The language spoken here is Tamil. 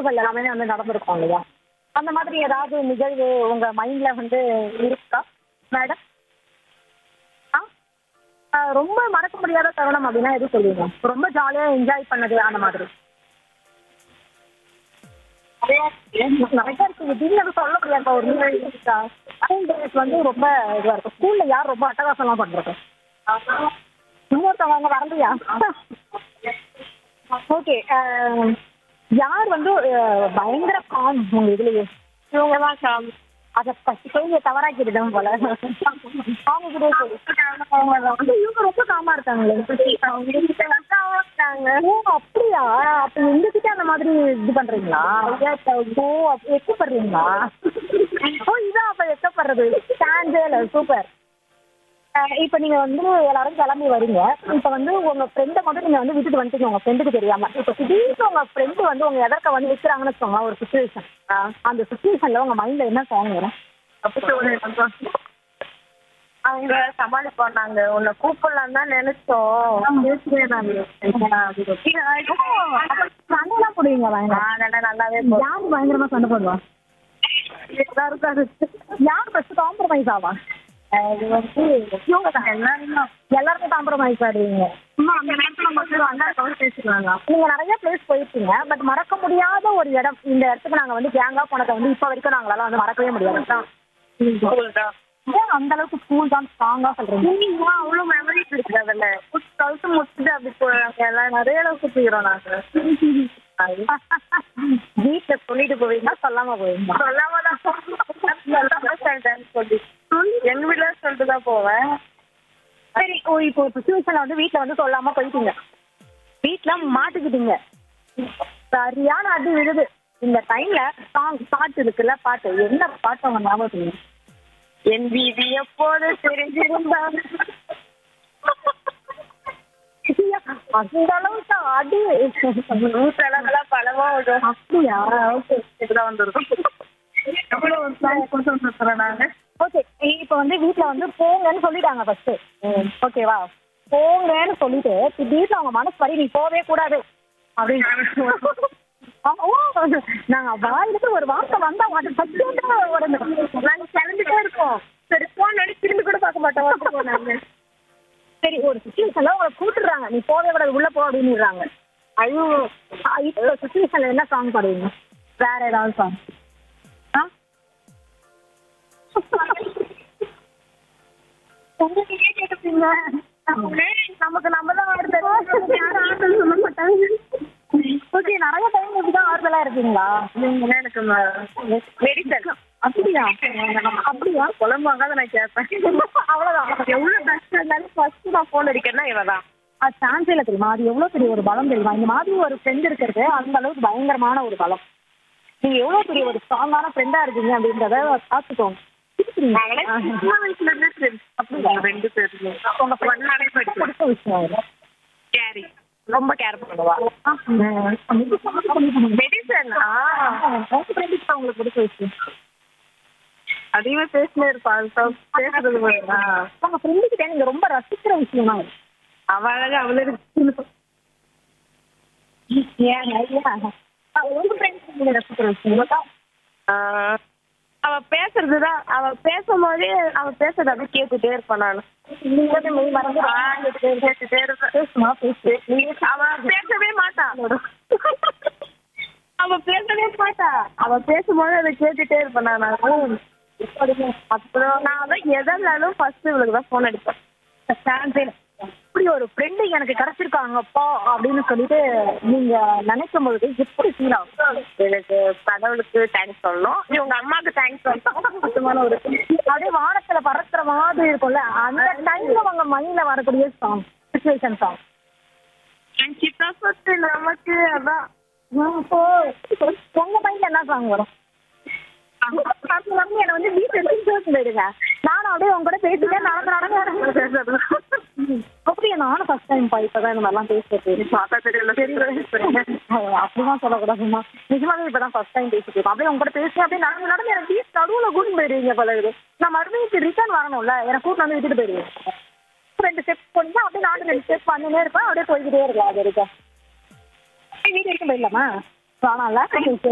நிகழ்வுகள் எல்லாமே வந்து நடந்திருக்கும் இல்லையா அந்த மாதிரி ஏதாவது நிகழ்வு உங்க மைண்ட்ல வந்து இருக்கா மேடம் ஆ ஆ, ரொம்ப மறக்க முடியாத தருணம் அப்படின்னா எது சொல்லுவீங்க ரொம்ப ஜாலியா என்ஜாய் பண்ணது அந்த மாதிரி நிறைய இருக்கு திடீர்னு சொல்ல முடியாது ஒரு நிகழ்வு இருக்கா ஸ்கூல் டேஸ் வந்து ரொம்ப இதுவா இருக்கும் ஸ்கூல்ல யார் ரொம்ப அட்டகாசம்லாம் பண்றது இன்னொருத்தவங்க வரலையா ஓகே யார் வந்து அஹ், பயங்கர காம் உங்க இதுலயே இவங்க தான் காம் அதை ஃபஸ்ட் கேள்வியை தவறாக்கிடுதான் போல அவங்க கூட சொல்லு இவங்க ரொம்ப காமா இருக்காங்களே ஓ அப்படியா அப்ப எங்க கிட்ட அந்த மாதிரி இது பண்றீங்களா ஓ அப்ப எக்கப்படுறீங்களா ஓ இதான் அப்ப எக்கப்படுறது சான்ஸே இல்லை சூப்பர் அஹ் இப்ப நீங்க வந்து எல்லாரும் கிளம்பி வரீங்க இப்ப வந்து உங்க ஃப்ரெண்டை மட்டும் நீங்க வந்து விட்டுட்டு வந்துட்டீங்க உங்க ஃப்ரெண்டுக்கு தெரியாம இப்ப திடீர்னு உங்க ஃப்ரெண்டு வந்து உங்க எதற்க வந்து விற்கிறாங்கன்னு வச்சுக்கோங்க ஒரு சுச்சுவேஷன் அந்த சுச்சுவேஷன்ல உங்க மைண்ட்ல என்ன சாங் வரும் அவங்க சமாளிப்போம் நாங்க உன்னை கூப்பிடலாம் தான் நினைச்சோம் சண்டைலாம் போடுவீங்க பயங்கர அதெல்லாம் நல்லாவே யாரு பயங்கரமா சண்டை போடுவா யார் ஃபர்ஸ்ட் காம்ப்ரமைஸ் ஆவா அது வந்து இவங்க தான் எல்லாருமே எல்லாருமே காம்ப்ரமைஸ் ஆடுவீங்க சும்மா அந்த நேரத்துல மட்டும் வந்தா கவர் பேசிக்கலாம் நீங்க நிறைய பிளேஸ் போயிருக்கீங்க பட் மறக்க முடியாத ஒரு இடம் இந்த இடத்துக்கு நாங்க வந்து கேங்கா போனதை வந்து இப்ப வரைக்கும் நாங்களால வந்து மறக்கவே முடியாது ஸ்கூல் தான் ஏன் அந்த அளவுக்கு ஸ்கூல் தான் ஸ்ட்ராங்கா சொல்றீங்க நீங்க அவ்வளவு மெமரிஸ் இருக்கு அதுல டுவெல்த் முடிச்சுட்டு அப்படி போறாங்க எல்லாம் நிறைய அளவுக்கு சுத்திக்கிறோம் நாங்க வீட்டுல சொல்லிட்டு போவீங்களா சொல்லாம போவீங்களா சொல்லாம தான் சொல்லாம சொல்லிட்டேன்னு சொல்லி எங்க வீட்டுல சொல்லிட்டு தான் போவேன் சரி ஓ இப்போ ஒரு சுச்சுவேஷன்ல வந்து வீட்ல வந்து சொல்லாம போயிட்டீங்க வீட்ல மாட்டிக்கிட்டீங்க சரியான அடி விழுது இந்த டைம்ல சாங் பாட்டு இருக்குல்ல பாட்டு என்ன பாட்டு அவங்க ஞாபகம் என் வீதி எப்போது தெரிஞ்சிருந்தால் அந்த அளவுக்கு அடி நூற்றளவுலாம் பலமா விடும் அப்படியா ஓகே இதுதான் வந்துருக்கும் எவ்வளவு ஒரு சாங் கொடுத்து வந்துருக்கிறோம் நாங்க ஓகே இப்போ வந்து வீட்ல வந்து போங்கன்னு சொல்லிட்டாங்க ஃபர்ஸ்ட் ஓகேவா போங்கன்னு சொல்லிட்டு திடீர்னு அவங்க மனசு படி நீ போவே கூடாது அப்படின்னு ஆமா, ஓ நாங்க வாயிலுக்கு ஒரு வார்த்தை வந்தா மாட்டோம் சத்தியமா உடனே நாங்க கிளம்பிட்டே இருக்கோம் சரி போன் அடி திரும்பி கூட பார்க்க மாட்டோம் வந்து போனாங்க சரி ஒரு சுச்சுவேஷன்ல உங்களை கூட்டுறாங்க நீ போவே கூடாது உள்ள போ அப்படின்னுறாங்க ஐயோ ஆ, இப்போ சுச்சுவேஷன்ல என்ன சாங் பாடுவீங்க வேற ஏதாவது சாங் ஆ உங்ககிட்டயே கேட்டுப்பீங்க நமக்கு நம்ம தான் ஆடுறது யாரும் ஆடுறது சொல்ல மாட்டாங்க ஓகே நிறைய டைம் இப்படிதான் ஆறுதலா இருக்கீங்களா நீங்க எனக்கு மெடிசன் அப்படியா அப்படியா குழம்பாங்க நான் கேட்பேன் அவ்வளவுதான் எவ்வளவு கஷ்டம் இருந்தாலும் ஃபர்ஸ்ட் நான் போன் அடிக்கிறேன்னா இவ தான் அது சான்ஸ் இல்ல தெரியுமா அது எவ்வளவு பெரிய ஒரு பலம் தெரியுமா இந்த மாதிரி ஒரு ஃப்ரெண்ட் இருக்கிறது அந்த அளவுக்கு பயங்கரமான ஒரு பலம் நீங்க எவ்வளவு பெரிய ஒரு ஸ்ட்ராங்கான ஃப்ரெண்டா இருக்கீங்க அப்படின்றத பார்த்துக்கோங்க நாங்களே சின்ன வயசுல இருந்தே friends. அப்படியா ரெண்டு பேருமே உங்க friend ஒன்னாலே படிப்போம் பிடிச்ச விஷயம் அது. கேரி ரொம்ப கேர் பண்ணுவா மெடிசன் ஆ உங்க friend கிட்ட உங்களுக்கு பிடிச்ச விஷயம் அதிகமா பேசினே இருப்பா அது பேசுறது போதுமா உங்க ஃப்ரெண்டு கிட்ட நீங்க ரொம்ப ரசிக்கிற விஷயமா அது. அவ அழகு அவளே ஏன் ஏன் ஆ, உங்க ஃப்ரெண்ட்ஸ் நீங்க ரசிக்கிற விஷயம் அவ பேசுறதுதான் அவ பேசும்போதே அவ பேசுறது அப்படியே கேட்டுட்டே இருப்பான் நான் நீங்க வந்து மெய் மறந்து கேட்டுட்டே இருப்பேன் பேசுமா பேசு அவ பேசவே மாட்டா அவ பேசவே மாட்டா அவ பேசும்போது அதை கேட்டுட்டே இருப்பேன் நான் அப்புறம் நான் அதான் எதனாலும் ஃபர்ஸ்ட் இவளுக்கு தான் ஃபோன் அடிப்பேன் சான்ஸே இல்ல. இப்படி ஒரு ஃப்ரெண்டு எனக்கு கிடைச்சிருக்காங்கப்பா அப்படின்னு சொல்லிட்டு நீங்க நினைக்கும் போது எப்படி ஃபீல் ஆகும் எனக்கு கடவுளுக்கு தேங்க்ஸ் சொல்லணும் இவங்க அம்மாவுக்கு தேங்க்ஸ் சொல்லணும் சுத்தமான ஒரு அப்படியே வானத்துல பறக்கிற மாதிரி இருக்கும்ல அந்த டைம்ல உங்க மைண்ட்ல வரக்கூடிய சாங் சுச்சுவேஷன் சாங் ஃப்ரெண்ட்ஷிப் தான் சொத்து நமக்கு அதான் உங்க மைண்ட்ல என்ன சாங் வரும் அப்ப வந்து என்னை வந்து வீட்டுல இருந்து சேர்த்து போயிடுங்க நானும் அப்படியே உங்க கூட பேசிட்டே நடந்து நடந்து பேசுறது அப்படியே நானும் ஃபர்ஸ்ட் டைம் பா இப்பதான் இந்த மாதிரிலாம் பேசுறது பார்த்தா தெரியல ஐயோ, அப்படிதான் சொல்லக்கூடாதுமா நிஜமாவே இப்பதான் ஃபர்ஸ்ட் டைம் பேசிட்டு இருக்கோம் அப்படியே உங்க கூட பேசி அப்படியே நடந்து நடந்து எனக்கு பீச் நடுவுல கூட்டு போயிருவீங்க போல இருக்குது நான் மறுபடியும் ரிட்டர்ன் வரணும்ல எனக்கு கூட்டு வந்து விட்டுட்டு போயிருவீங்க ரெண்டு ஸ்டெப் போனீங்க அப்படியே நானும் ரெண்டு ஸ்டெப் பண்ணினே இருப்பேன் அப்படியே போய்கிட்டே இருக்கலாம் அது வரைக்கும் வீடு வரைக்கும் போயிடலாமா வேணாம்ல